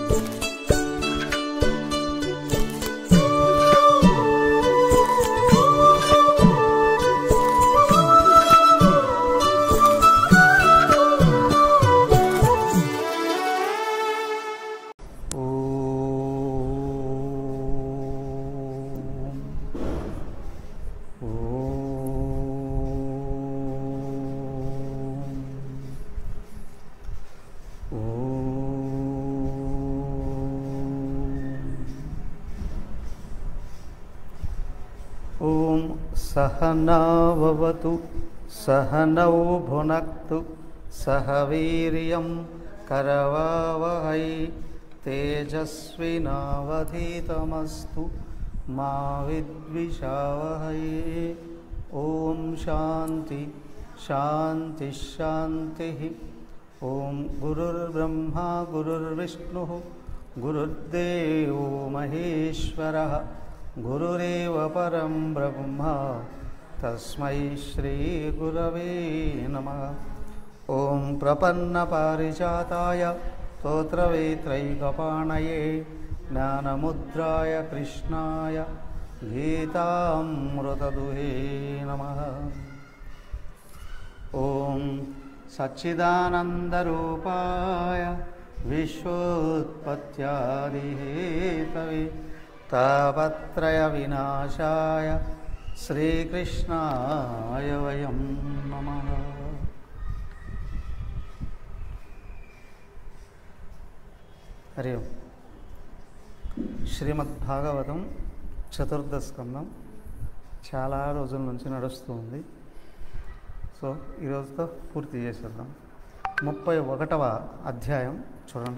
ॐ सहनावतु सहनौ भुनक्तु सह वीर्यं करवावहै तेजस्विनावधीतमस्तु मा विद्विषावहै ॐ शान्ति शान्तिः शान्तिः ॐ गुरुर्ब्रह्मा गुरुर्विष्णुः गुरुर्देवो महेश्वरः गुरुरेव परं ब्रह्म तस्मै श्रीगुरवे नमः ॐ प्रपन्नपारिजाताय स्तोत्रवेत्रैकपाणये ज्ञानमुद्राय कृष्णाय गीतामृतदुहे नमः ॐ सच्चिदानन्दरूपाय विश्वोत्पत्त्यादिहेतवे तापत्रयविनाशाय श्रीकृष्णाय वयं नमः హరి ఓం శ్రీమద్భాగవతం చతుర్థ స్కందం చాలా రోజుల నుంచి నడుస్తూ ఉంది సో ఈరోజుతో పూర్తి చేసేద్దాం ముప్పై ఒకటవ అధ్యాయం చూడండి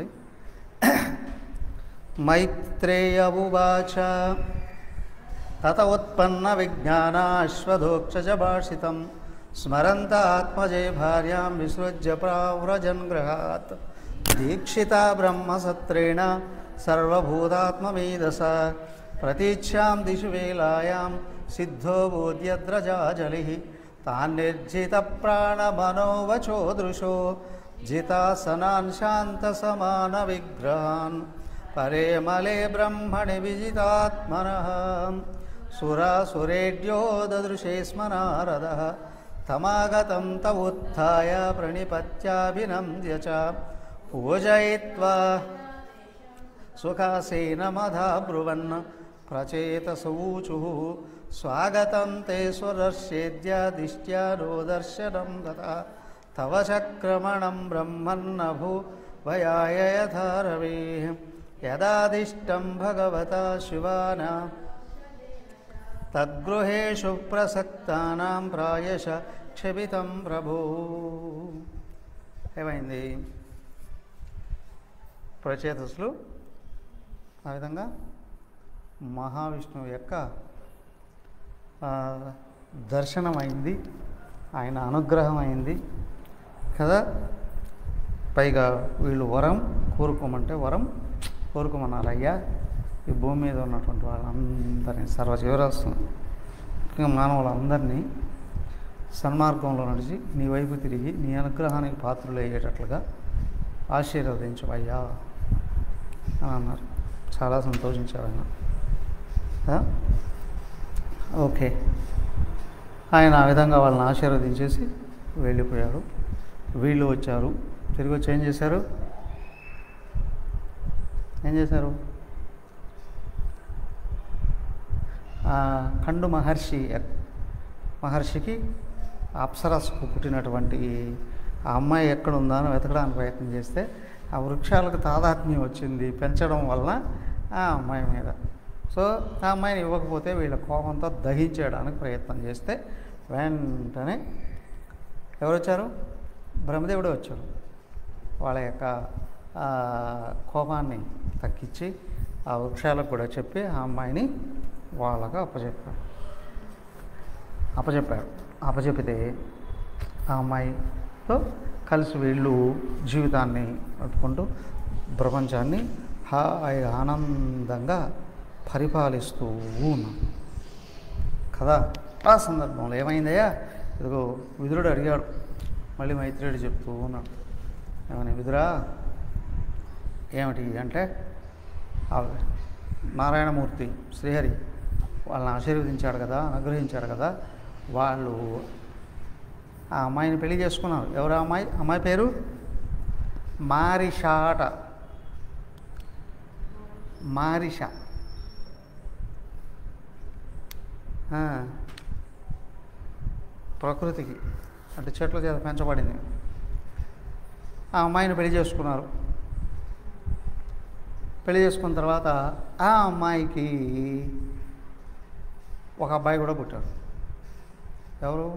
మైత్రేయ ఉవాచ తత ఉత్పన్న విజ్ఞానాశ్వధోక్షజ భాషితం స్మరంత ఆత్మజే భార్యాం విసృజ్య ప్రావ్రజన్ గృహాత్ దీక్షిత బ్రహ్మసత్రేణ సర్వభూతాత్మమేధస ప్రతీచ్యాం దిశు వేలాయాం సిద్ధో బోధ్యద్రజాజలి తాన్నిర్జిత ప్రాణమనోవచో దృశో జితాసనాన్ శాంతసమాన విగ్రహాన్ పరేమలే బ్రహ్మణి విజితాత్మన సురాసురేడ్యో దదృశే స్మ నారద తమాగతం త ఉత్థాయ ప్రణిపత్యాభినంద్య చ పూజయిత్వా సుఖాసేన మధా బ్రువన్ ప్రచేతసూచు స్వాగతం తే స్వరస్యేద్యాదిష్ట్యారో దర్శనం గత తవ చక్రమణం బ్రహ్మన్నభూ వయాయ యథారవే యదాదిష్టం భగవతా శివానా తద్గృహేషు ప్రసక్తానాం ప్రాయశ క్షపితం ప్రభో ఏమైంది ప్రచేతసులు ఆ విధంగా మహావిష్ణువు యొక్క ఆ, దర్శనం అయింది ఆయన అనుగ్రహం అయింది కదా పైగా వీళ్ళు వరం కోరుకోమంటే వరం కోరుకోమన్నారు అయ్యా ఈ భూమి మీద ఉన్నటువంటి వాళ్ళందరినీ సర్వజీవరాశులను ముఖ్యంగా మానవులందరినీ సన్మార్గంలో నడిచి నీ వైపు తిరిగి నీ అనుగ్రహానికి పాత్రలు అయ్యేటట్లుగా ఆశీర్వదించవయ్యా అని అన్నారు చాలా సంతోషించారు ఆయన ఆ? ఓకే ఆయన ఆ విధంగా వాళ్ళని ఆశీర్వదించేసి వెళ్ళిపోయాడు వీళ్ళు వచ్చారు తిరిగి వచ్చి ఏం చేశారు ఏం చేశారు ఆ ఖండు మహర్షి మహర్షికి అప్సరస్కు పుట్టినటువంటి ఆ అమ్మాయి ఎక్కడ ఉందా అని వెతకడానికి ప్రయత్నం చేస్తే ఆ వృక్షాలకు తాదాత్మ్యం వచ్చింది పెంచడం వలన ఆ అమ్మాయి మీద సో ఆ అమ్మాయిని ఇవ్వకపోతే వీళ్ళ కోపంతో దహించేయడానికి ప్రయత్నం చేస్తే వెంటనే ఎవరు వచ్చారు బ్రహ్మదేవుడే వచ్చాడు వాళ్ళ యొక్క ఆ, కోపాన్ని తగ్గించి ఆ వృక్షాలకు కూడా చెప్పి ఆ అమ్మాయిని వాళ్ళకు అప్పచెప్పాడు అప్పచెప్పాడు అప్పచెప్పితే ఆ అమ్మాయితో కలిసి వీళ్ళు జీవితాన్ని పట్టుకుంటూ ప్రపంచాన్ని హాయిగా ఆనందంగా పరిపాలిస్తూ ఉన్నాం కదా ఆ సందర్భంలో ఏమైందయ్యా ఇదిగో విదురుడు అడిగాడు మళ్ళీ మైత్రేయుడు చెప్తూ ఉన్నాడు ఏమని విదురా ఏమిటి అంటే ఆ నారాయణమూర్తి శ్రీహరి వాళ్ళని ఆశీర్వదించాడు కదా అనుగ్రహించాడు కదా వాళ్ళు ఆ అమ్మాయిని పెళ్లి చేసుకున్నారు ఎవరు ఆ అమ్మాయి అమ్మాయి పేరు మారిషాట మారిష ఆ, ప్రకృతికి అంటే చెట్ల చేత పెంచబడింది ఆ అమ్మాయిని పెళ్లి చేసుకున్నారు పెళ్లి చేసుకున్న తర్వాత ఆ అమ్మాయికి ఒక అబ్బాయి కూడా పుట్టాడు ఎవరు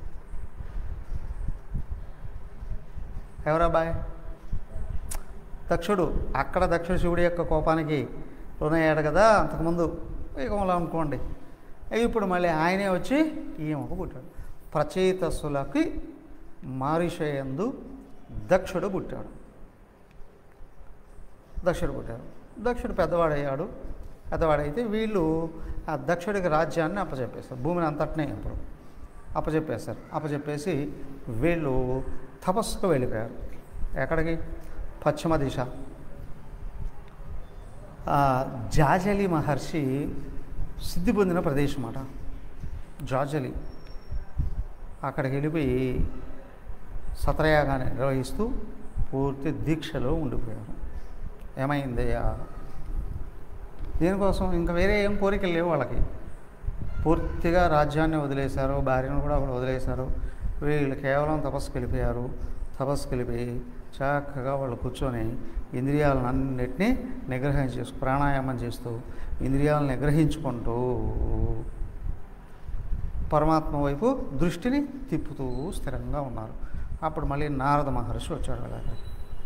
ఎవరు అబ్బాయి దక్షుడు అక్కడ దక్షుడు శివుడి యొక్క కోపానికి లోనయ్యాడు కదా అంతకుముందు యుగంలో అనుకోండి ఇప్పుడు మళ్ళీ ఆయనే వచ్చి ఈమెకు పుట్టాడు ప్రచేతస్సులకి మారిషయందు దక్షుడు పుట్టాడు దక్షుడు పుట్టాడు దక్షుడు పెద్దవాడయ్యాడు పెద్దవాడైతే వీళ్ళు ఆ దక్షుడికి రాజ్యాన్ని అప్పచెప్పేస్తారు భూమిని అంతటినే ఇప్పుడు అప్పచెప్పేశారు అప్పచెప్పేసి వీళ్ళు తపస్సుకు వెళ్ళిపోయారు ఎక్కడికి పశ్చిమ దిశ ఆ జాజలి మహర్షి సిద్ధి పొందిన ప్రదేశం అట జాజలి అక్కడికి వెళ్ళిపోయి సత్రయాగాన్ని నిర్వహిస్తూ పూర్తి దీక్షలో ఉండిపోయారు ఏమైందయ్యా దీనికోసం ఇంకా వేరే ఏం కోరికలు లేవు వాళ్ళకి పూర్తిగా రాజ్యాన్ని వదిలేశారు భార్యను కూడా అక్కడ వదిలేశారు వీళ్ళు కేవలం తపస్సుకి వెళ్ళిపోయారు తపస్సుకి వెళ్ళిపోయి చక్కగా వాళ్ళు కూర్చొని ఇంద్రియాలను అన్నిటినీ నిగ్రహం చేస్తూ ప్రాణాయామం చేస్తూ ఇంద్రియాలను నిగ్రహించుకుంటూ పరమాత్మ వైపు దృష్టిని తిప్పుతూ స్థిరంగా ఉన్నారు అప్పుడు మళ్ళీ నారద మహర్షి వచ్చాడు వాళ్ళ దగ్గరికి.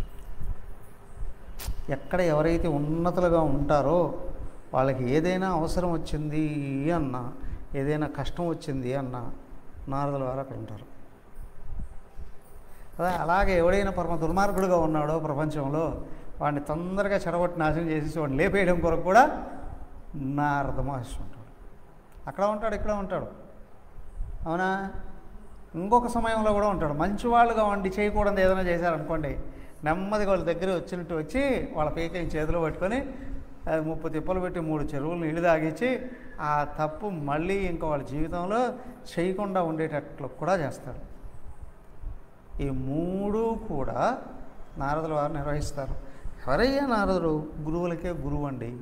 ఎక్కడ ఎవరైతే ఉన్నతులుగా ఉంటారో వాళ్ళకి ఏదైనా అవసరం వచ్చింది అన్న ఏదైనా కష్టం వచ్చింది అన్న నారదుల వారు అక్కడ ఉంటారు అదే అలాగే ఎవడైనా పరమ దుర్మార్గుడుగా ఉన్నాడో ప్రపంచంలో వాడిని తొందరగా చెడగొట్టి నాశనం చేసేసి వాడిని లేపేయడం కొరకు కూడా నారద మహర్షి ఉంటాడు అక్కడ ఉంటాడు ఇక్కడ ఉంటాడు అవునా ఇంకొక సమయంలో కూడా ఉంటాడు మంచి వాళ్ళుగా వండి చేయకూడదు ఏదైనా చేశారనుకోండి నెమ్మదిగా వాళ్ళ దగ్గర వచ్చినట్టు వచ్చి వాళ్ళ పీకని చేతిలో పట్టుకొని ఆ, ముప్పు తిప్పలు పెట్టి మూడు చెరువులు నీళ్లు తాగించి ఆ తప్పు మళ్ళీ ఇంకా వాళ్ళ జీవితంలో చేయకుండా ఉండేటట్లు కూడా చేస్తాడు ఈ మూడు కూడా నారదుల వారు నిర్వహిస్తారు ఎవరయ్యా నారదుడు గురువులకే గురువు అండి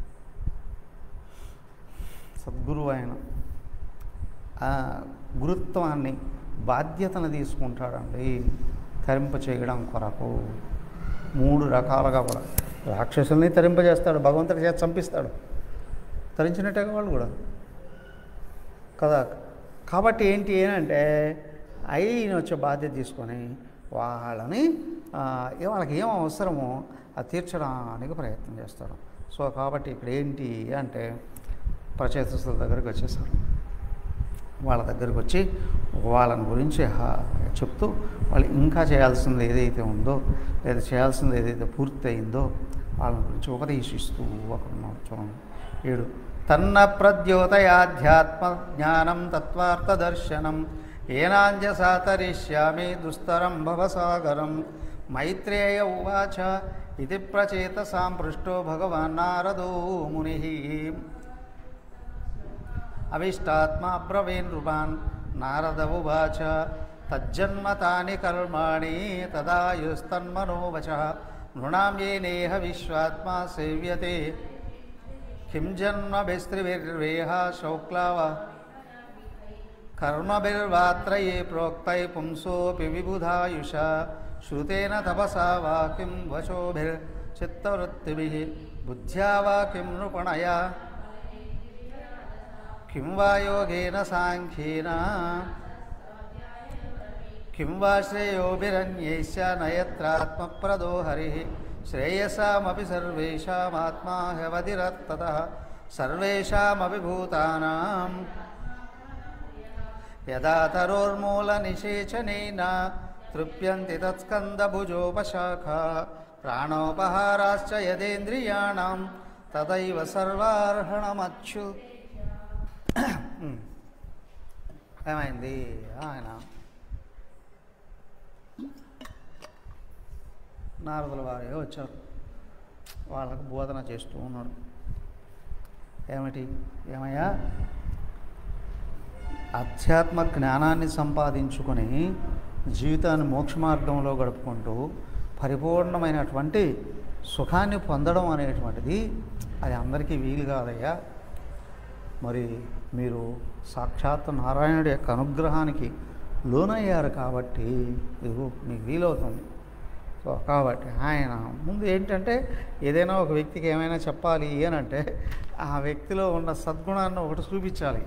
సద్గురువు ఆయన ఆ గురుత్వాన్ని బాధ్యతను తీసుకుంటాడండి తరింప చేయడం కొరకు మూడు రకాలుగా కూడా రాక్షసుల్ని తరింపజేస్తాడు భగవంతుడి చేత చంపిస్తాడు తరించినట్టుగా వాళ్ళు కూడా కదా కాబట్టి ఏంటి అంటే అయిన వచ్చే బాధ్యత తీసుకొని వాళ్ళని ఆ, ఏ- వాళ్ళకి ఏం అవసరమో అది తీర్చడానికి ప్రయత్నం చేస్తాడు సో కాబట్టి ఇక్కడ ఏంటి అంటే ప్రచేతస్తుల దగ్గరికి వచ్చేసారు వాళ్ళ దగ్గరికి వచ్చి వాళ్ళని గురించి హా- చెప్తూ వాళ్ళు ఇంకా చేయాల్సింది ఏదైతే ఉందో లేదా చేయాల్సింది ఏదైతే పూర్తి అయిందో వాళ్ళ గురించి ఉపదేశిస్తూ అక్కడ ఉన్నాడు చూడండి ఏడు తన్న ప్రద్యోతయాధ్యాత్మ జ్ఞానం తత్వార్థ దర్శనం ఏనాంజ సాతరిష్యామి దుస్తరం భవసాగరం మైత్రేయ ఉవాచ ఇది ప్రచేత సాంపృష్టో భగవాన్ నారదో ముని అవిష్టాత్మా బ్రవీన్ నృపాన్ నారద ఉవాచ తజ్జన్మ తాని కర్మాణి తదాయుస్తన్మనోవచ నృణాం ఏనేహ విశ్వాత్మా సేవ్యతే కిం జన్మభిస్త్రిభిర్వేహ శౌక్లావ కర్మభిర్వాత్రయే ప్రోక్తై పుంసోపి విబుధాయుష శ్రుతేన తపసా వా కిం వశోభిర్చిత్తవృత్తిభిः బుద్ధ్యా వా కిం నృపణయా కిం వా యోగేన సాంఖ్యేన కిం వా శ్రేయోభిరన్యైశ్చ నయత్రాత్మప్రదో హరిः శ్రేయసామపి సర్వేషామాత్మా హ్యవతిరత్తతः సర్వేషామపి భూతానాం యదా తరోర్మూలనిషేచనేన తృప్యంతి తత్స్కందభుజోపశాఖా ప్రాణోపహారాశ్చ యదేంద్రియాణం తదైవ సర్వార్హణమచ్చు ఏమైంది ఆయన నారదుల వారే వచ్చారు వాళ్ళకు బోధన చేస్తూ ఉన్నాడు ఏమిటి ఏమయ్యా అధ్యాత్మ జ్ఞానాన్ని సంపాదించుకొని జీవితాన్ని మోక్ష మార్గంలో గడుపుకుంటూ పరిపూర్ణమైనటువంటి సుఖాన్ని పొందడం అనేటువంటిది అది అందరికీ వీలు కాదయ్యా మరి మీరు సాక్షాత్ నారాయణుడి యొక్క అనుగ్రహానికి లోనయ్యారు కాబట్టి ఇదిగో మీకు వీలవుతుంది సో కాబట్టి ఆయన ముందు ఏంటంటే ఏదైనా ఒక వ్యక్తికి ఏమైనా చెప్పాలి అని అంటే ఆ వ్యక్తిలో ఉన్న సద్గుణాన్ని ఒకటి చూపించాలి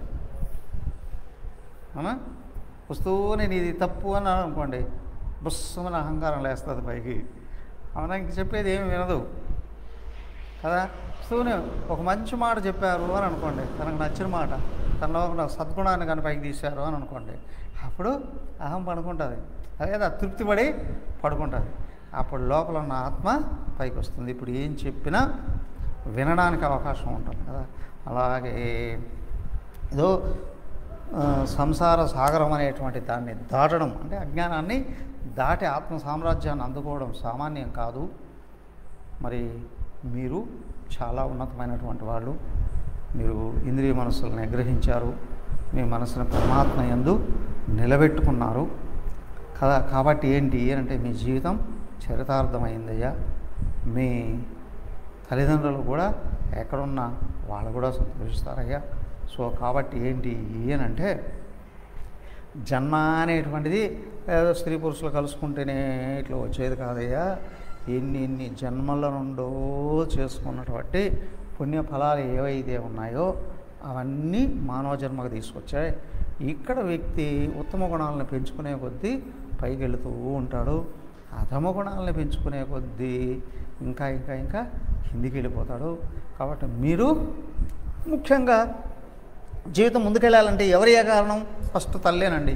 అవునా వస్తువుని నీది తప్పు అని అనుకోండి బుస్సమని అహంకారం లేస్తుంది పైకి అవునా ఇంక చెప్పేది ఏమి వినదు కదా వస్తువుని ఒక మంచి మాట చెప్పారు అని అనుకోండి తనకు నచ్చిన మాట తనలో ఉన్న సద్గుణాన్ని కానీ పైకి తీశారు అని అనుకోండి అప్పుడు అహం పడుకుంటుంది అదే అది తృప్తి పడి పడుకుంటుంది అప్పుడు లోపల ఉన్న ఆత్మ పైకి వస్తుంది ఇప్పుడు ఏం చెప్పినా వినడానికి అవకాశం ఉంటుంది కదా అలాగే ఏదో ఆ, సంసార సాగరం అనేటువంటి దాన్ని దాటడం అంటే అజ్ఞానాన్ని దాటి ఆత్మ సామ్రాజ్యాన్ని అందుకోవడం సామాన్యం కాదు మరి మీరు చాలా ఉన్నతమైనటువంటి వాళ్ళు మీరు ఇంద్రియ మనస్సులను నిగ్రహించారు మీ మనసును పరమాత్మ యందు నిలబెట్టుకున్నారు కదా కాబట్టి ఏంటి అంటే మీ జీవితం చరితార్థమైందయ్యా మీ తల్లిదండ్రులు కూడా ఎక్కడున్నా వాళ్ళు కూడా సంతోషిస్తారయ్యా సో కాబట్టి ఏంటి అంటే జన్మ అనేటువంటిది ఏదో స్త్రీ పురుషులు కలుసుకుంటేనే ఇట్లా వచ్చేది కాదయ్యా ఎన్ని ఎన్ని జన్మల నుండో చేసుకున్నటువంటి పుణ్య ఫలాలు ఏవైతే ఉన్నాయో అవన్నీ మానవ జన్మకు తీసుకొచ్చాయి ఇక్కడ వ్యక్తి ఉత్తమ గుణాలను పెంచుకునే కొద్దీ పైకి వెళుతూ ఉంటాడు అధమ గుణాలను పెంచుకునే కొద్దీ ఇంకా ఇంకా ఇంకా కిందికి వెళ్ళిపోతాడు కాబట్టి మీరు ముఖ్యంగా జీవితం ముందుకెళ్ళాలంటే ఎవరి ఏ కారణం ఫస్ట్ తల్లేనండి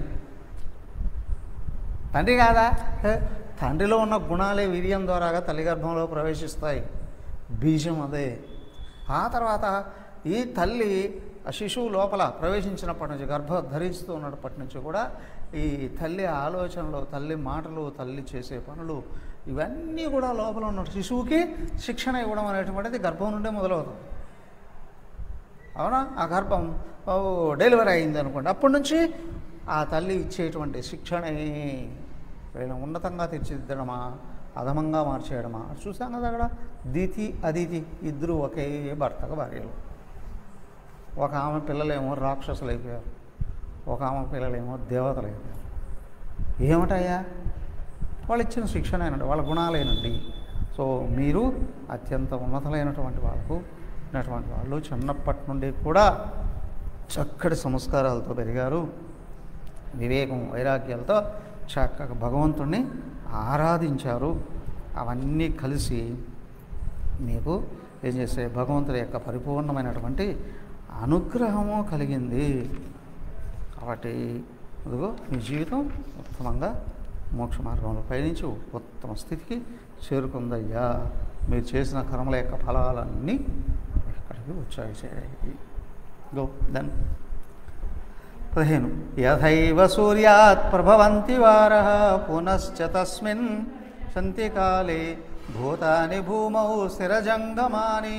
తండ్రి కాదా హే, తండ్రిలో ఉన్న గుణాలే వీర్యం ద్వారాగా తల్లి గర్భంలో ప్రవేశిస్తాయి బీజం అదే ఆ తర్వాత ఈ తల్లి ఆ శిశువు లోపల ప్రవేశించినప్పటి నుంచి గర్భ ధరిస్తూ ఉన్నప్పటి నుంచి కూడా ఈ తల్లి ఆలోచనలు తల్లి మాటలు తల్లి చేసే పనులు ఇవన్నీ కూడా లోపల ఉన్న శిశువుకి శిక్షణ ఇవ్వడం అనేటువంటిది గర్భం నుండే మొదలవుతుంది అవునా ఆ గర్భం ఓ డెలివరీ అయింది అనుకోండి అప్పటి నుంచి ఆ తల్లి ఇచ్చేటువంటి శిక్షణే వీళ్ళని ఉన్నతంగా తీర్చిదిద్దడమా అధమంగా మార్చేయడమా అది చూసాం కదా అక్కడ దితి అదితి ఇద్దరు ఒకే భర్తకు భార్యలు ఒక ఆమె పిల్లలేమో రాక్షసులు అయిపోయారు ఒక ఆమె పిల్లలేమో దేవతలు అయిపోయారు ఏమిటయ్యా వాళ్ళు ఇచ్చిన శిక్షణేనండి వాళ్ళ గుణాలేనండి సో మీరు అత్యంత ఉన్నతమైనటువంటి వాళ్ళకు ఉన్నటువంటి వాళ్ళు చిన్నప్పటి నుండి కూడా చక్కటి సంస్కారాలతో పెరిగారు వివేకం వైరాగ్యాలతో చక్కగా భగవంతుణ్ణి ఆరాధించారు అవన్నీ కలిసి మీకు ఏం చేస్తే భగవంతుడి యొక్క పరిపూర్ణమైనటువంటి అనుగ్రహము కలిగింది కాబట్టి ఇదిగో మీ జీవితం ఉత్తమంగా మోక్ష మార్గంలో పయనించి ఉత్తమ స్థితికి చేరుకుందయ్యా మీరు చేసిన కర్మల యొక్క ఫలాలన్నీ ఇక్కడికి వచ్చాయి చేయాలి గో దెన్ పదిహేను యథైవ సూర్యాత్ ప్రభవంతి వార పునశ్చ తస్మిన్ సంతి కాలే భూతాని భూమౌ స్థిరజంగమాని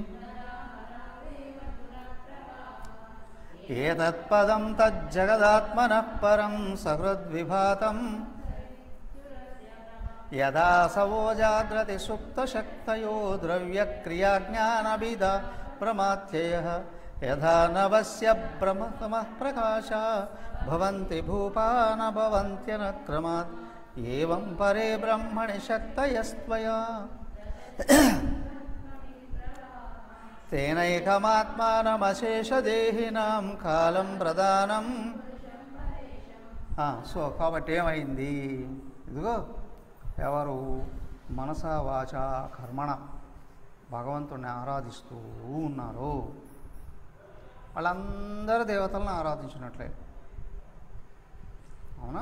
ఏతత్పదం తజ్జగదాత్మనః పరం సహృద్విభాతం యదా సవో జాగ్రతి సుప్తశక్తయో ద్రవ్యక్రియాజ్ఞానభిద ప్రమాత్యయ యథా నవస్య బ్రహ్మతమః ప్రకాశ భవంతి భూపాన భవంత్యన క్రమాత్ ఏవం పరే బ్రహ్మణి శక్తయస్త్వయా తేనైకమాత్మానమశేషదేహినాం కాలం ప్రదానం ఆ, సో కాబట్టి ఏమైంది ఇదిగో ఎవరు మనస వాచ కర్మణ భగవంతుణ్ణి ఆరాధిస్తూ ఉన్నారు వాళ్ళందరూ దేవతలను ఆరాధించినట్లే అవునా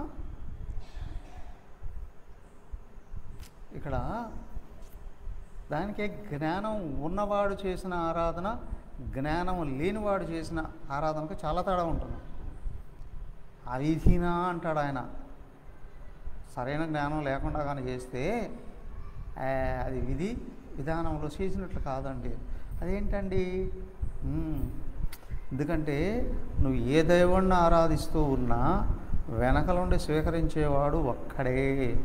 ఇక్కడ దానికి జ్ఞానం ఉన్నవాడు చేసిన ఆరాధన జ్ఞానం లేనివాడు చేసిన ఆరాధనకు చాలా తేడా ఉంటుంది అవిధినా అంటాడు ఆయన సరైన జ్ఞానం లేకుండా కానీ చేస్తే ఆ, అది విధి విధానంలో చేసినట్లు కాదండి అదేంటండి మ్మ్. ఎందుకంటే నువ్వు ఏ దైవాన్ని ఆరాధిస్తూ ఉన్నా వెనక నుండి స్వీకరించేవాడు ఒక్కడే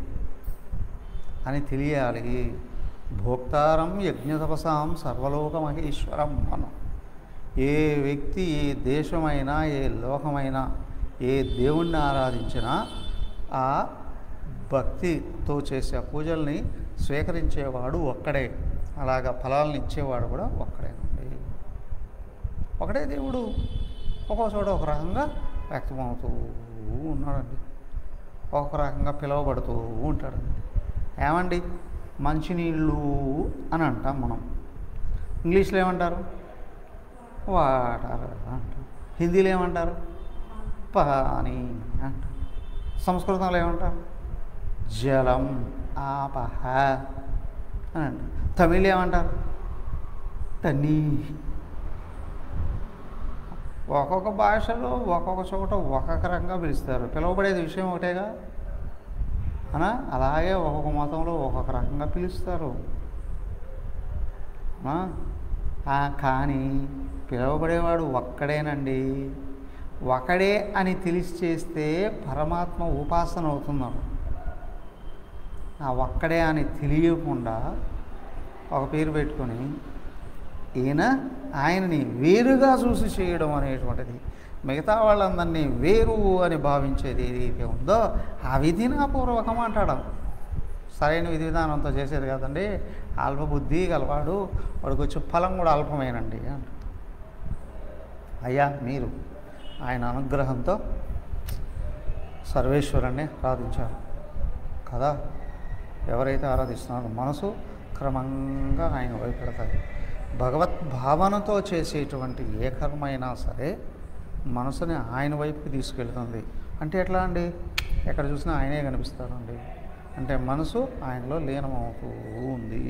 అని తెలియాలి భోక్తారం యజ్ఞతపసాం సర్వలోక మహేశ్వరం మనం ఏ వ్యక్తి ఏ దేశమైనా ఏ లోకమైనా ఏ దేవుణ్ణి ఆరాధించినా ఆ భక్తితో చేసే పూజల్ని స్వీకరించేవాడు ఒక్కడే అలాగా ఫలాలను ఇచ్చేవాడు కూడా ఒక్కడేనండి ఒకటే దేవుడు ఒక్కో చోట ఒక రకంగా వ్యక్తమవుతూ ఉన్నాడండి ఒక రకంగా పిలువబడుతూ ఉంటాడండి ఏమండి మంచినీళ్ళు అని అంటాం మనం ఇంగ్లీష్లో ఏమంటారు వాటర్ అంటారు హిందీలో ఏమంటారు పానీ అంటారు సంస్కృతంలో ఏమంటారు జలం ఆపహ అని అంటారు తమిళ్ ఏమంటారు తన్నీ ఒక్కొక్క భాషలో ఒక్కొక్క చోట ఒక్కొక్క రకంగా పిలుస్తారు పిలువబడేది విషయం ఒకటేగా అనా అలాగే ఒక్కొక్క మతంలో ఒక్కొక్క రకంగా పిలుస్తారు ఆ? ఆ, కానీ పిలువబడేవాడు ఒక్కడేనండి ఒకడే అని తెలిసి చేస్తే పరమాత్మ ఉపాసన అవుతున్నాడు ఆ ఒక్కడే అని తెలియకుండా ఒక పేరు పెట్టుకొని ఈయన ఆయనని వేరుగా చూసి చేయడం అనేటువంటిది మిగతా వాళ్ళందరినీ వేరు అని భావించేది ఏదైతే ఉందో ఆ విధినాపూర్వకం అంటాడం సరైన విధి విధానంతో చేసేది కదండి అల్పబుద్ధి గలవాడు వాడికి వచ్చే ఫలం కూడా అల్పమేనండి అంట అయ్యా మీరు ఆయన అనుగ్రహంతో సర్వేశ్వరుణ్ణి ఆరాధించారు కదా ఎవరైతే ఆరాధిస్తున్నారో మనసు క్రమంగా ఆయన భయపెడతారు భగవత్ భావనతో చేసేటువంటి ఏ కర్మ అయినా సరే మనసుని ఆయన వైపుకి తీసుకెళ్తుంది అంటే ఎట్లా అండి ఎక్కడ చూసినా ఆయనే కనిపిస్తారండి అంటే మనసు ఆయనలో లీనమవుతూ ఉంది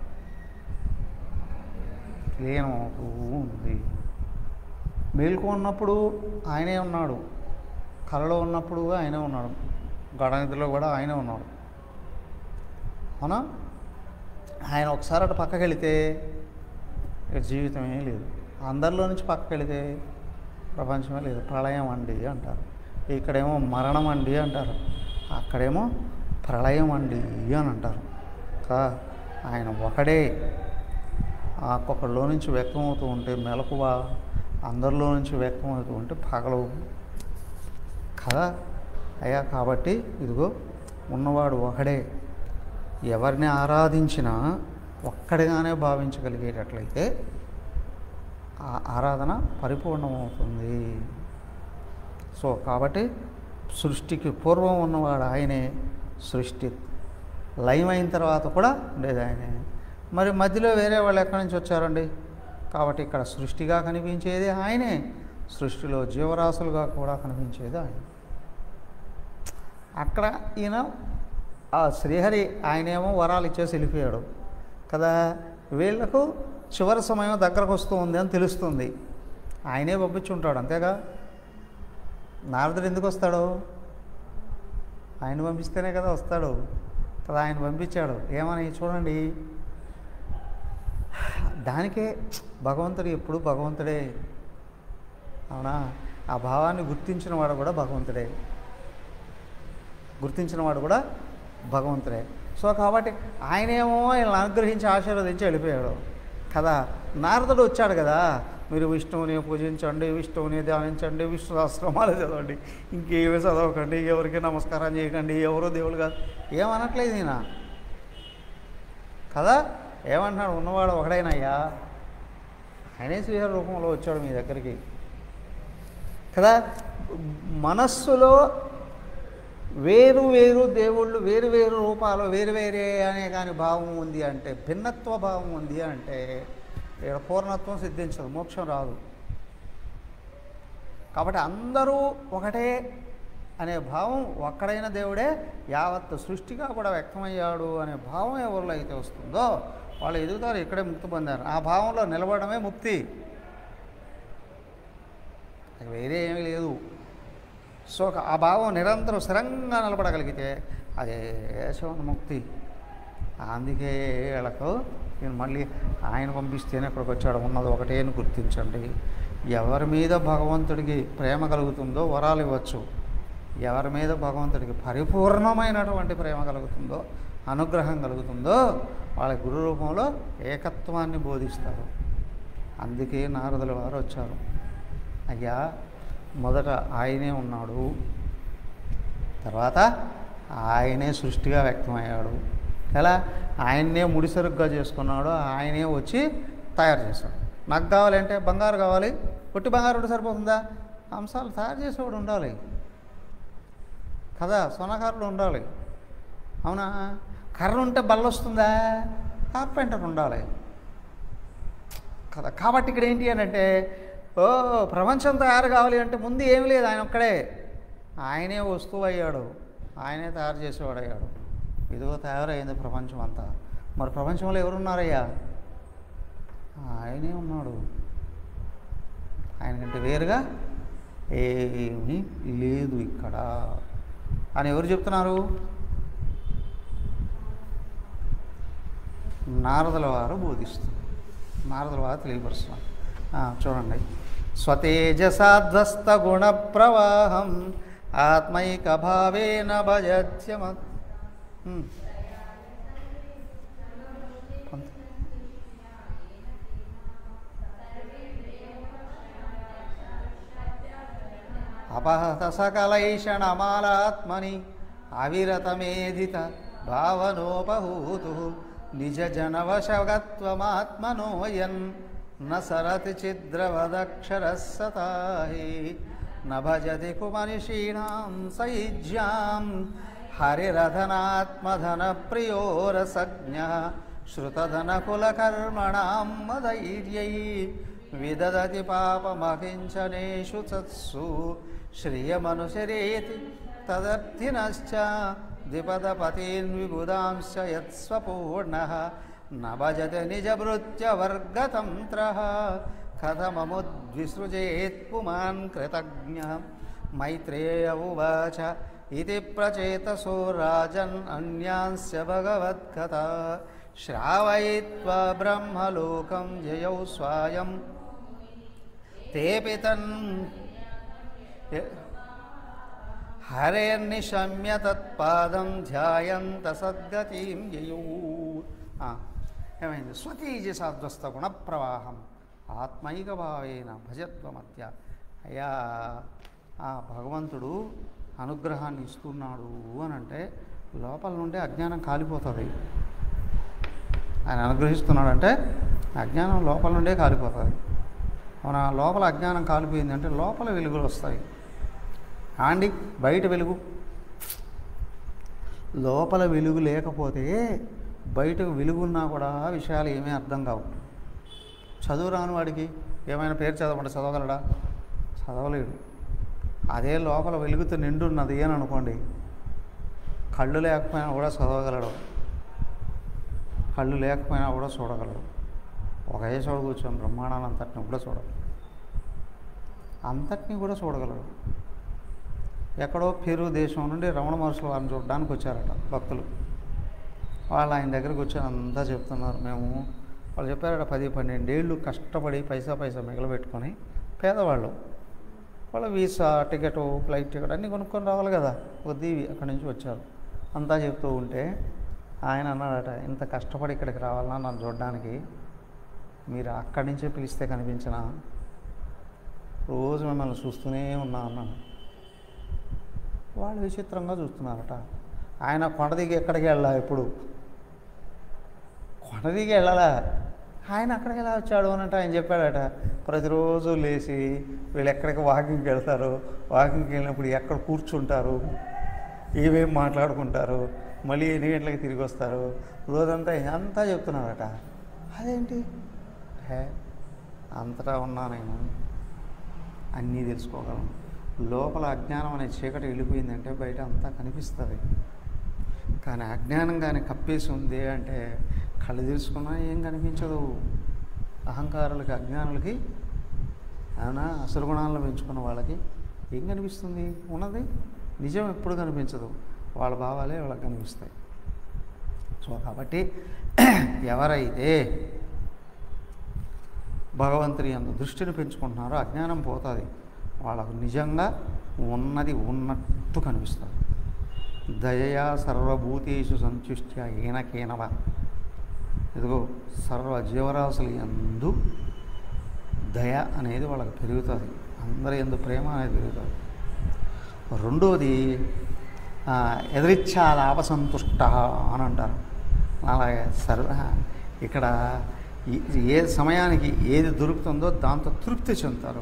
లీనమవుతూ ఉంది మేలుకు ఉన్నప్పుడు ఆయనే ఉన్నాడు కలలో ఉన్నప్పుడు ఆయనే ఉన్నాడు గడనిధిలో కూడా ఆయనే ఉన్నాడు అవునా ఆయన ఒకసారి అటు పక్కకి వెళితే ఇక జీవితమే లేదు అందరిలో నుంచి పక్కకి వెళితే ప్రపంచమే లేదు ప్రళయం అండి అంటారు ఇక్కడేమో మరణం అండి అంటారు అక్కడేమో ప్రళయం అండి అని అంటారు కా ఆయన ఒకడే ఆ ఒక్కొక్కడిలో నుంచి వ్యక్తమవుతూ ఉంటే మెలకువ అందరిలో నుంచి వ్యక్తమవుతూ ఉంటే పగలు కదా అయ్యా కాబట్టి ఇదిగో ఉన్నవాడు ఒకడే ఎవరిని ఆరాధించినా ఒక్కడిగానే భావించగలిగేటట్లయితే ఆ ఆరాధన పరిపూర్ణమవుతుంది సో కాబట్టి సృష్టికి పూర్వం ఉన్నవాడు ఆయనే సృష్టి లయమైన తర్వాత కూడా ఉండేది ఆయనే మరి మధ్యలో వేరే వాళ్ళు ఎక్కడి నుంచి వచ్చారండి కాబట్టి ఇక్కడ సృష్టిగా కనిపించేది ఆయనే సృష్టిలో జీవరాశులుగా కూడా కనిపించేది ఆయన అక్కడ ఈయన ఆ శ్రీహరి ఆయనేమో వరాలు ఇచ్చేసి వెళ్ళిపోయాడు కదా వీళ్ళకు చివరి సమయం దగ్గరకు వస్తూ ఉంది అని తెలుస్తుంది ఆయనే పంపించుంటాడు అంతేగా నారదుడు ఎందుకు వస్తాడు ఆయన పంపిస్తేనే కదా వస్తాడు కదా ఆయన పంపించాడు ఏమని చూడండి దానికే భగవంతుడు ఎప్పుడు భగవంతుడే అవునా ఆ భావాన్ని గుర్తించిన వాడు కూడా భగవంతుడే గుర్తించిన వాడు కూడా భగవంతుడే సో కాబట్టి ఆయనేమో వీళ్ళని అనుగ్రహించి ఆశీర్వదించి వెళ్ళిపోయాడు కదా నారదుడు వచ్చాడు కదా మీరు విష్ణువుని పూజించండి విష్ణువుని ధ్యానించండి విష్ణు సహస్రమాలు చదవండి ఇంకేమీ చదవకండి ఎవరికి నమస్కారం చేయకండి ఎవరో దేవుడు కాదు ఏమనట్లేదు ఈయన కదా ఏమంటున్నాడు ఉన్నవాడు ఒకడైనయ్యా ఆయనే శ్రీహరి రూపంలో వచ్చాడు మీ దగ్గరికి కదా మనస్సులో వేరు వేరు దేవుళ్ళు వేరు వేరు రూపాలు వేరు వేరే అనే కానీ భావం ఉంది అంటే భిన్నత్వ భావం ఉంది అంటే ఇక్కడ పూర్ణత్వం సిద్ధించదు మోక్షం రాదు కాబట్టి అందరూ ఒకటే అనే భావం ఒక్కడైన దేవుడే యావత్ సృష్టిగా కూడా వ్యక్తమయ్యాడు అనే భావం ఎవరిలో అయితే వస్తుందో వాళ్ళు ఎదుగుతారు ఇక్కడే ముక్తి పొందారు ఆ భావంలో నిలబడమే ముక్తి వేరే ఏమీ లేదు సో ఆ భావం నిరంతరం స్థిరంగా నిలబడగలిగితే అదే శివన్ముక్తి అందుకే వీళ్ళకు నేను మళ్ళీ ఆయన పంపిస్తేనే ఇక్కడికి వచ్చాడు ఉన్నది ఒకటే అని గుర్తించండి ఎవరి మీద భగవంతుడికి ప్రేమ కలుగుతుందో వరాలు ఇవ్వచ్చు ఎవరి మీద భగవంతుడికి పరిపూర్ణమైనటువంటి ప్రేమ కలుగుతుందో అనుగ్రహం కలుగుతుందో వాళ్ళ గురు రూపంలో ఏకత్వాన్ని బోధిస్తారు అందుకే నారదుల వారు వచ్చారు అయ్యా మొదట ఆయనే ఉన్నాడు తర్వాత ఆయనే సృష్టిగా వ్యక్తమయ్యాడు ఎలా ఆయన్నే ముడిసరుగ్గా చేసుకున్నాడు ఆయనే వచ్చి తయారు చేశాడు నాకు కావాలంటే బంగారు కావాలి పొట్టి బంగారు ఉంటే సరిపోతుందా అంశాలు తయారు చేసేవాడు ఉండాలి కదా సొనకారుడు ఉండాలి అవునా కర్ర ఉంటే బల్ల వస్తుందా కార్పెంటర్ ఉండాలి కదా కాబట్టి ఇక్కడ ఏంటి అని అంటే ఓ ప్రపంచం తయారు కావాలి అంటే ముందు ఏమి లేదు ఆయన ఒక్కడే ఆయనే వస్తువు అయ్యాడు ఆయనే తయారు చేసేవాడు అయ్యాడు ఇదిగో తయారైంది ప్రపంచం అంతా మరి ప్రపంచంలో ఎవరున్నారయ్యా ఆయనే ఉన్నాడు ఆయనకంటే వేరుగా ఏమీ లేదు ఇక్కడ అని ఎవరు చెప్తున్నారు నారదుల వారు బోధిస్తున్నారు నారదుల వారు తెలియపరుస్తున్నారు ఆ, చూడండి స్వతేజసాధ్వస్త గుణ ప్రవాహం ఆత్మైక భావేన భజత్యమ ఉమ్. కొంత- అపహత సకలైషణమాలాత్మని అవిరతమేధిత భావనోపహూతు నిజ జనవశగత్వమాత్మనోయన్ న సరతి చిద్రవదక్షర సతాహి న భజతి కుమనిషీణాం సైజ్యాం హరిరధనాత్మధన ప్రియోరసజ్ఞ శ్రుతధనకులకర్మణాం మదైర్యై విదదతి పాపమకించనేషు తత్సు శ్రియమనుసరేతి తదర్థినశ్చ ద్విపదపతీన్ విబుధాంశ యత్స్వపూర్ణ న భజతి నిజభృత్యవర్గతంత్ర కథమముద్విసృజేత్ పుమాన్ కృతజ్ఞ మైత్రేయ ఉవాచ ఇది ప్రచేతసో రాజన్ అన్యాంస్య భగవత్కథ శ్రావయిత్వా బ్రహ్మలోకం జయౌ స్వాయం తేపి తన్ హరేర్నిశమ్య తత్పాదం ధ్యాయంత సద్గతిం యయూ ఆ, ఏమైంది స్వతీజసాధ్వస్త గుణప్రవాహం ఆత్మైక భావేన భజత్వమత్య అయ్యా ఆ భగవంతుడు అనుగ్రహాన్ని ఇస్తున్నాడు అని అంటే లోపల నుండి అజ్ఞానం కాలిపోతుంది ఆయన అనుగ్రహిస్తున్నాడంటే అజ్ఞానం లోపల నుండే కాలిపోతుంది మన లోపల అజ్ఞానం కాలిపోయిందంటే లోపల వెలుగులు వస్తాయి ఆండి బయట వెలుగు లోపల వెలుగు లేకపోతే బయటకు వెలుగున్నా కూడా విషయాలు ఏమీ అర్థం కావు చదువు రాని వాడికి ఏమైనా పేరు చదవమంటే చదవగలడా చదవలేడు అదే లోపల వెలుగుతో నిండున్నది అని అనుకోండి కళ్ళు లేకపోయినా కూడా చదవగలడు కళ్ళు లేకపోయినా కూడా చూడగలడు ఒకే చోట కూర్చొని బ్రహ్మాండాన్ని అంతటిని కూడా చూడగలడు అంతటినీ కూడా చూడగలడు ఎక్కడో పెరు దేశం నుండి రమణ మహర్షుల వారిని చూడడానికి వచ్చారట భక్తులు వాళ్ళు ఆయన దగ్గరకు వచ్చి అంతా చెప్తున్నారు మేము వాళ్ళు చెప్పారట పది పన్నెండేళ్ళు కష్టపడి పైసా పైసా మిగలబెట్టుకొని పేదవాళ్ళు వాళ్ళ వీసా టికెట్ ఫ్లైట్ టికెట్ అన్నీ కొనుక్కొని రావాలి కదా కొద్ది అక్కడి నుంచి వచ్చారు అంతా చెప్తూ ఉంటే ఆయన అన్నాడట ఇంత కష్టపడి ఇక్కడికి రావాలన్నా నన్ను చూడడానికి మీరు అక్కడి నుంచే పిలిస్తే కనిపించిన రోజు మిమ్మల్ని చూస్తూనే ఉన్నా అన్నాను వాళ్ళు విచిత్రంగా చూస్తున్నారట ఆయన కొండ దిగి ఎక్కడికి వెళ్ళా ఎప్పుడు కొండ దిగి వెళ్ళాలా ఆయన అక్కడికి ఎలా వచ్చాడు అని అంటే ఆయన చెప్పాడట ప్రతిరోజు లేచి వీళ్ళు ఎక్కడికి వాకింగ్కి వెళ్తారు వాకింగ్కి వెళ్ళినప్పుడు ఎక్కడ కూర్చుంటారు ఏమేం మాట్లాడుకుంటారు మళ్ళీ ఎన్ని గంటలకి తిరిగి వస్తారు రోజంతా అంతా చెప్తున్నారట అదేంటి హే అంతటా ఉన్నా నేను అన్నీ తెలుసుకోగలను లోపల అజ్ఞానం అనే చీకటి వెళ్ళిపోయిందంటే బయట అంతా కనిపిస్తుంది కానీ అజ్ఞానం కానీ కప్పేసి ఉంది అంటే కళ్ళు తెలుసుకున్నా ఏం కనిపించదు అహంకారులకి అజ్ఞానులకి అవునా అసలు గుణాలను పెంచుకున్న వాళ్ళకి ఏం కనిపిస్తుంది ఉన్నది నిజం ఎప్పుడు కనిపించదు వాళ్ళ భావాలే వాళ్ళకి కనిపిస్తాయి సో కాబట్టి ఎవరైతే భగవంతుని అందు దృష్టిని పెంచుకుంటున్నారో అజ్ఞానం పోతుంది వాళ్ళకు నిజంగా ఉన్నది ఉన్నట్టు కనిపిస్తుంది దయయా సర్వభూతేషు సంతుష్ట్య ఏనకేనవ ఇదిగో సర్వ జీవరాశులు ఎందు దయ అనేది వాళ్ళకి పెరుగుతుంది అందరి ఎందు ప్రేమ అనేది పెరుగుతుంది రెండోది ఆ, ఎదిరిచ్చా లాభసంతుష్ట అని అంటారు అలాగే సర్వ ఇక్కడ ఈ- ఏ సమయానికి ఏది దొరుకుతుందో దాంతో తృప్తి చెందుతారు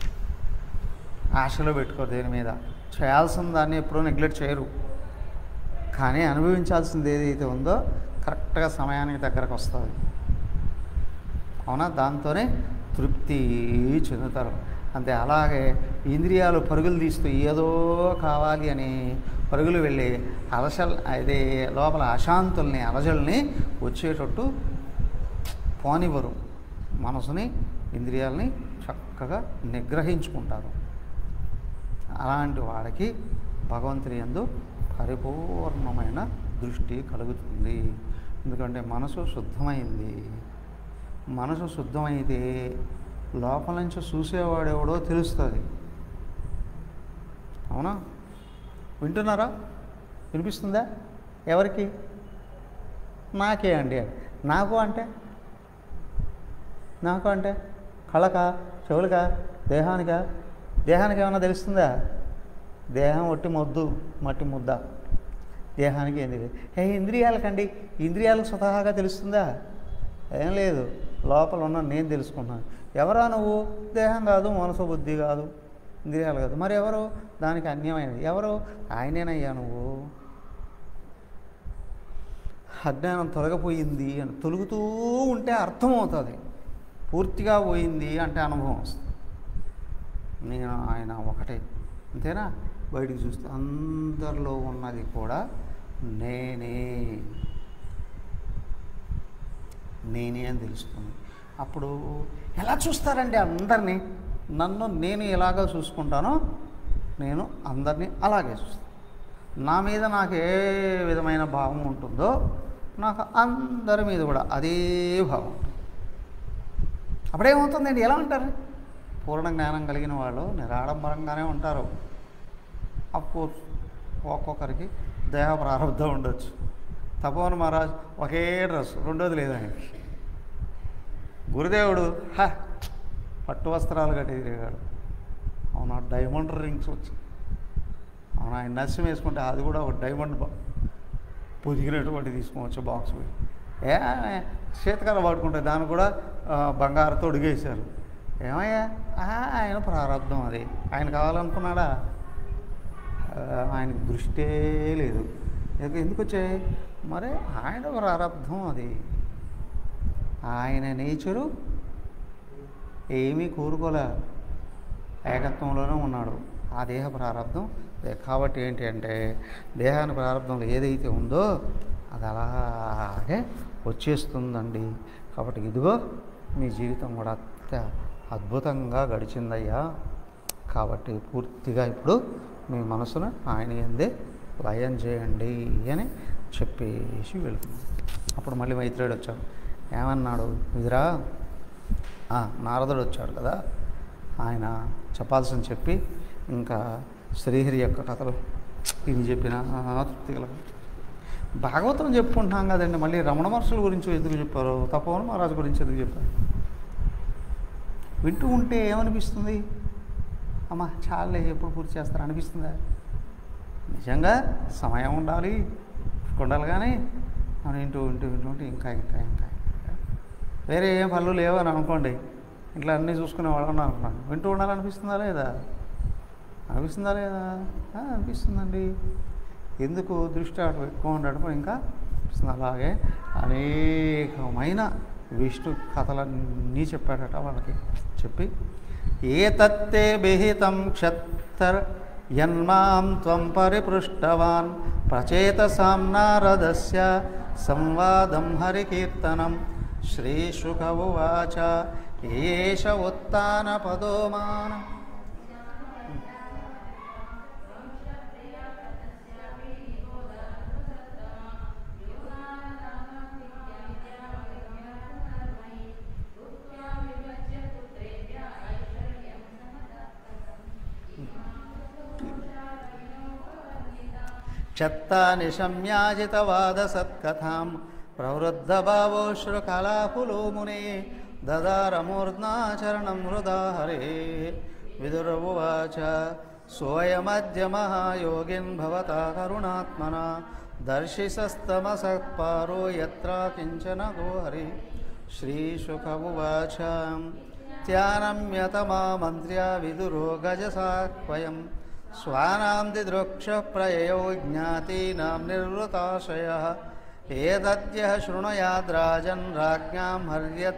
ఆశలో పెట్టుకోరు దేని మీద చేయాల్సిన దాన్ని ఎప్పుడూ నెగ్లెక్ట్ చేయరు కానీ అనుభవించాల్సింది ఏదైతే ఉందో కరెక్ట్గా సమయానికి దగ్గరకు వస్తుంది అవునా దాంతోనే తృప్తి చెందుతారు అంతే అలాగే ఇంద్రియాలు పరుగులు తీస్తూ ఏదో కావాలి అని పరుగులు వెళ్ళి అలసల్ అదే లోపల అశాంతుల్ని అలజల్ని వచ్చేటట్టు పోనివ్వరు మనసుని ఇంద్రియాలని చక్కగా నిగ్రహించుకుంటారు అలాంటి వాడికి భగవంతుని యందు పరిపూర్ణమైన దృష్టి కలుగుతుంది ఎందుకంటే మనసు శుద్ధమైంది మనసు శుద్ధమైతే లోపల నుంచి చూసేవాడెవడో తెలుస్తుంది అవునా వింటున్నారా వినిపిస్తుందా ఎవరికి నాకే అండి నాకు అంటే నాకు అంటే కళ్ళకా చెవులకా దేహానికా దేహానికి ఏమైనా తెలుస్తుందా దేహం ఒట్టి మొద్దు మట్టి ముద్ద దేహానికి ఏం తెలియదు ఏ ఇంద్రియాలకండి ఇంద్రియాలకు స్వతహాగా తెలుస్తుందా ఏం లేదు లోపల ఉన్న నేను తెలుసుకున్నాను ఎవరా నువ్వు దేహం కాదు మనసు బుద్ధి కాదు ఇంద్రియాలు కాదు మరి ఎవరు దానికి అన్యమైనది ఎవరు ఆయనేనయ్యా నువ్వు అజ్ఞానం తొలగిపోయింది అని తొలుగుతూ ఉంటే అర్థమవుతుంది పూర్తిగా పోయింది అంటే అనుభవం వస్తుంది నేను ఆయన ఒకటే అంతేనా బయటికి చూస్తే అందరిలో ఉన్నది కూడా నేనే నేనే అని తెలుస్తుంది అప్పుడు ఎలా చూస్తారండి అందరినీ నన్ను నేను ఎలాగో చూసుకుంటానో నేను అందరినీ అలాగే చూస్తాను నా మీద నాకు ఏ విధమైన భావం ఉంటుందో నాకు అందరి మీద కూడా అదే భావం ఉంటుంది అప్పుడేమవుతుందండి ఎలా ఉంటారు పూర్ణ జ్ఞానం కలిగిన వాళ్ళు నిరాడంబరంగానే ఉంటారు అఫ్కోర్స్ ఒక్కొక్కరికి దేహ ప్రారంభం ఉండొచ్చు తపోవన్ మహారాజ్ ఒకే డ్రెస్ రెండోది లేదు ఆయనకి గురుదేవుడు హ పట్టు వస్త్రాలు కట్టి తిరిగాడు అవునా డైమండ్ రింగ్స్ వచ్చి అవునా ఆయన నర్సం వేసుకుంటే అది కూడా ఒక డైమండ్ బా పొదిగినటువంటి తీసుకోవచ్చు బాక్స్ పోయి ఏ శీతకాలం వాడుకుంటే దాన్ని కూడా ఆ, బంగారుతో ఒడిగేశారు ఏమయ్యా ఆ, ఆయన ప్రారంధం అది ఆయన కావాలనుకున్నాడా ఆ, ఆయనకు దృష్టే లేదు ఎందుకు- ఎందుకు వచ్చాయి మరి ఆయన ప్రారంధం అది ఆయన నేచరు ఏమీ కోరుకోలే ఏకత్వంలోనే ఉన్నాడు ఆ దేహ ప్రారంధం కాబట్టి ఏంటి అంటే దేహాన్ని ప్రారంభంలో ఏదైతే ఉందో అది అలాగే వచ్చేస్తుందండి కాబట్టి ఇదిగో మీ జీవితం కూడా అత్య అద్భుతంగా గడిచిందయ్యా కాబట్టి పూర్తిగా ఇప్పుడు మీ మనసును ఆయన ఎందే లయం చేయండి అని చెప్పేసి వెళ్తుంది అప్పుడు మళ్ళీ మైత్రేయుడు వచ్చాడు ఏమన్నాడు ఇదిరా ఆ, నారదుడు వచ్చాడు కదా ఆయన చెప్పాల్సిన చెప్పి ఇంకా శ్రీహరి యొక్క కథలు ఇది చెప్పిన తృప్తి కలదు భాగవతం చెప్పుకుంటున్నాం కదండి మళ్ళీ రమణ మహర్షుల గురించి ఎందుకు చెప్పారు తపోవన మహారాజు గురించి ఎందుకు చెప్పారు వింటూ ఉంటే ఏమనిపిస్తుంది అమ్మా చాలే ఎప్పుడు పూర్తి చేస్తారు అనిపిస్తుందా నిజంగా సమయం ఉండాలి ఉండాలి కానీ మనం వింటూ వింటూ వింటూ ఉంటే ఇంకా ఇంకా ఇంకా ఇంకా వేరే ఏం పనులు లేవని అనుకోండి ఇట్లా అన్నీ చూసుకునే వాళ్ళని అనుకున్నాను వింటూ ఉండాలనిపిస్తుందా లేదా అనిపిస్తుందా లేదా ఆ, అనిపిస్తుందండి ఎందుకు దృష్టి అటు ఎక్కువ ఉండడం ఇంకా అనిపిస్తుంది అలాగే అనేకమైన విష్ణు కథలన్నీ చెప్పాడట వాళ్ళకి చెప్పి ఏ తత్తే బిహితం క్షత్తర్ యన్మాం త్వం పరిపృష్టవాన్ ప్రచేతసాం నారదస్య సంవాదం హరికీర్తనం శ్రీశుక ఉవాచ ఏష ఉత్న పదోమానం क्षत्तानिशम्याजितवादसत्कथां प्रवृद्धभावोश्रुकलाकुलो मुने ददारमूर्ध्नाचरणं हृदा हरे विदुरवुवाच सोऽयमद्य महायोगिन् भवता करुणात्मना दर्शिसस्तमसः पारो यत्र किञ्चन गोहरि श्रीशुक उवाच त्यानम्यतमामन्त्र्या विदुरो गजसाक्वयं स्वानां दिदृक्षप्रययो ज्ञातीनां निर्वृताशयः एतद्यः शृणुयाद्राजन् राज्ञां हर्यत्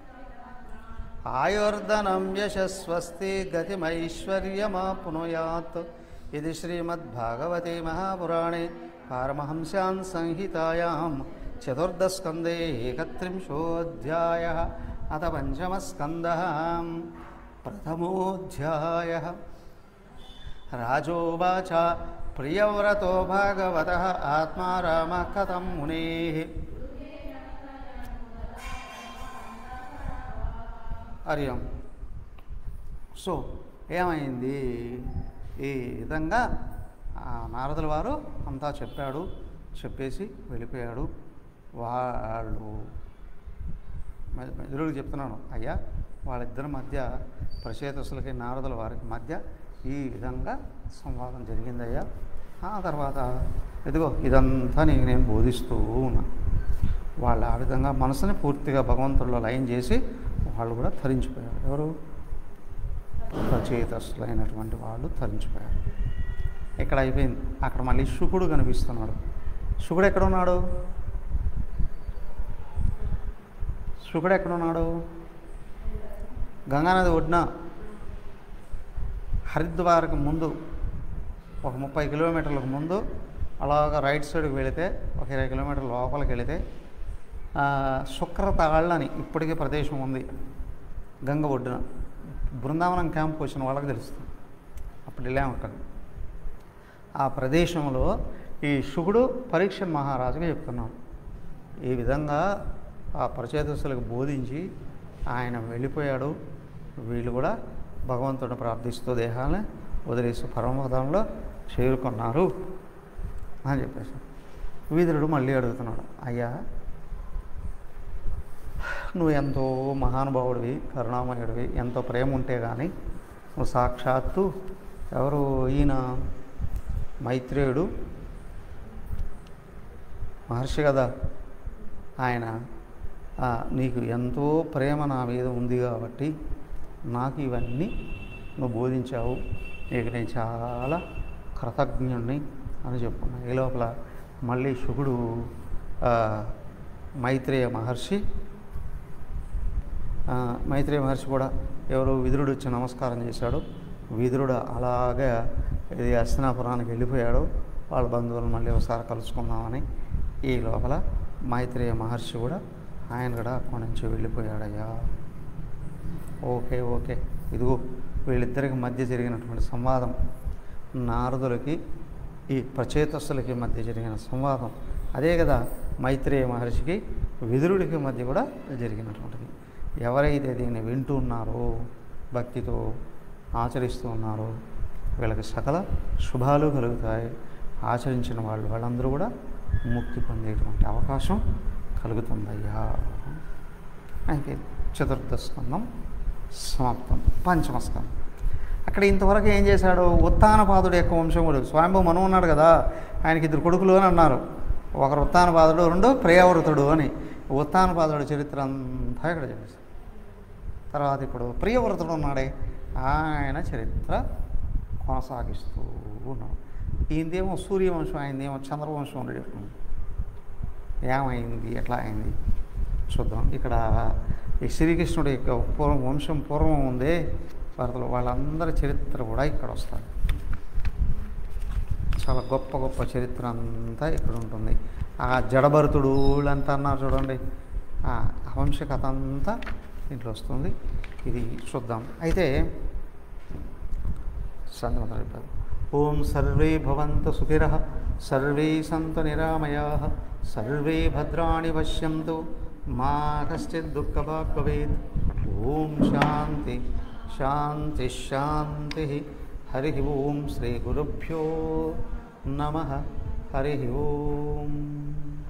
आयुर्धनं यशस्वस्ति गतिमैश्वर्यमाप्नुयात् इति श्रीमद्भागवते महापुराणे पारमहंस्यां संहितायां चतुर्दस्कन्धे एकत्रिंशोऽध्यायः अथ पञ्चमस्कन्धः प्रथमोऽध्यायः राजोवाच प्रियव्रतो भागवतः आत्मा रामः कथं मुनेः హరియం సో ఏమైంది ఈ విధంగా ఆ నారదుల వారు అంతా చెప్పాడు చెప్పేసి వెళ్ళిపోయాడు వాళ్ళు ఎదురుడు చెప్తున్నాను అయ్యా వాళ్ళిద్దరి మధ్య ప్రచేతసులకి నారదుల వారికి మధ్య ఈ విధంగా సంవాదం జరిగిందయ్యా ఆ తర్వాత ఇదిగో ఇదంతా నీకు నేను బోధిస్తూ ఉన్నా వాళ్ళు ఆ విధంగా మనసుని పూర్తిగా భగవంతుడిలో లయం చేసి వాళ్ళు కూడా తరించిపోయారు ఎవరు ప్రచేతస్తులైనటువంటి వాళ్ళు తరించిపోయారు ఇక్కడ అయిపోయింది అక్కడ మళ్ళీ శుకుడు కనిపిస్తున్నాడు శుకుడు ఎక్కడ ఉన్నాడు శుకుడు ఎక్కడ ఉన్నాడు గంగానది ఒడ్డున హరిద్వార్కి ముందు ఒక ముప్పై కిలోమీటర్లకు ముందు అలాగ రైట్ సైడ్కి వెళితే ఒక ఇరవై కిలోమీటర్ల లోపలికి వెళితే శుక్రతాళ్ళని ఇప్పటికీ ప్రదేశం ఉంది గంగ ఒడ్డున బృందావనం క్యాంప్ వచ్చిన వాళ్ళకి తెలుస్తుంది అప్పుడు వెళ్ళాము అక్కడ ఆ ప్రదేశంలో ఈ శుకుడు పరీక్ష మహారాజుగా చెప్తున్నాడు ఈ విధంగా ఆ పరిచేతస్తులకు బోధించి ఆయన వెళ్ళిపోయాడు వీళ్ళు కూడా భగవంతుడిని ప్రార్థిస్తూ దేహాన్ని వదిలేసి పరమపదంలో చేరుకున్నారు అని చెప్పేసి వీధుడు మళ్ళీ అడుగుతున్నాడు అయ్యా నువ్వు ఎంతో మహానుభావుడివి కరుణామయుడివి ఎంతో ప్రేమ ఉంటే కానీ నువ్వు సాక్షాత్తు ఎవరు ఈయన మైత్రేయుడు మహర్షి కదా ఆయన నీకు ఎంతో ప్రేమ నా మీద ఉంది కాబట్టి నాకు ఇవన్నీ నువ్వు బోధించావు నీకు నేను చాలా కృతజ్ఞుణ్ణి అని చెప్పుకున్నా ఈ లోపల మళ్ళీ శుకుడు మైత్రేయ మహర్షి మైత్రేయ మహర్షి కూడా ఎవరో విదురుడు వచ్చి నమస్కారం చేశాడు విదురుడు అలాగే ఇది అస్తినాపురానికి వెళ్ళిపోయాడు వాళ్ళ బంధువులను మళ్ళీ ఒకసారి కలుసుకుందామని ఈ లోపల మైత్రేయ మహర్షి కూడా ఆయన కూడా అక్కడి నుంచి వెళ్ళిపోయాడయ్యా ఓకే ఓకే ఇదిగో వీళ్ళిద్దరికి మధ్య జరిగినటువంటి సంవాదం నారదులకి ఈ ప్రచేతస్సులకి మధ్య జరిగిన సంవాదం అదే కదా మైత్రేయ మహర్షికి విదురుడికి మధ్య కూడా జరిగినటువంటిది ఎవరైతే దీన్ని వింటూ ఉన్నారో భక్తితో ఆచరిస్తూ ఉన్నారో వీళ్ళకి సకల శుభాలు కలుగుతాయి ఆచరించిన వాళ్ళు వాళ్ళందరూ కూడా ముక్తి పొందేటువంటి అవకాశం కలుగుతుందయ్యా అయితే చతుర్థ స్కందం సమాప్తం పంచమ స్కందం అక్కడ ఇంతవరకు ఏం చేశాడు ఉత్తానపాదుడు యొక్క వంశముడు స్వామిభూ మను ఉన్నాడు కదా ఆయనకి ఇద్దరు కొడుకులు అని అన్నారు ఒకరు ఉత్తానపాదుడు రెండు ప్రియవ్రతుడు అని ఉత్తానపాదుడు చరిత్ర అంతా ఇక్కడ చెప్పేశారు తర్వాత ఇప్పుడు ప్రియవ్రతుడు ఉన్నాడే ఆయన చరిత్ర కొనసాగిస్తూ ఉన్నాడు ఈయనదేమో సూర్యవంశం ఆయనదేమో చంద్రవంశం ఉండేటట్టు ఏమైంది ఎట్లా అయింది చూద్దాం ఇక్కడ ఈ శ్రీకృష్ణుడి యొక్క పూర్వం వంశం పూర్వం ఉందే భరతలు వాళ్ళందరి చరిత్ర కూడా ఇక్కడ వస్తారు చాలా గొప్ప గొప్ప చరిత్ర అంతా ఇక్కడ ఉంటుంది ఆ జడభరతుడు అంతా అన్నారు చూడండి ఆ వంశ కథ అంతా దీంట్లో వస్తుంది ఇది చూద్దాం అయితే సంతమంత్రం ఓం సర్వే భవంతు సుఖిర సర్వే సంతు నిరామయా సర్వే భద్రాణి పశ్యంతు మా కశ్చిత్ దుఃఖభాగ్ భవేత్ ఓం శాంతి శాంతి శాంతి హరి ఓం శ్రీ గురుభ్యో నమ హరి ఓం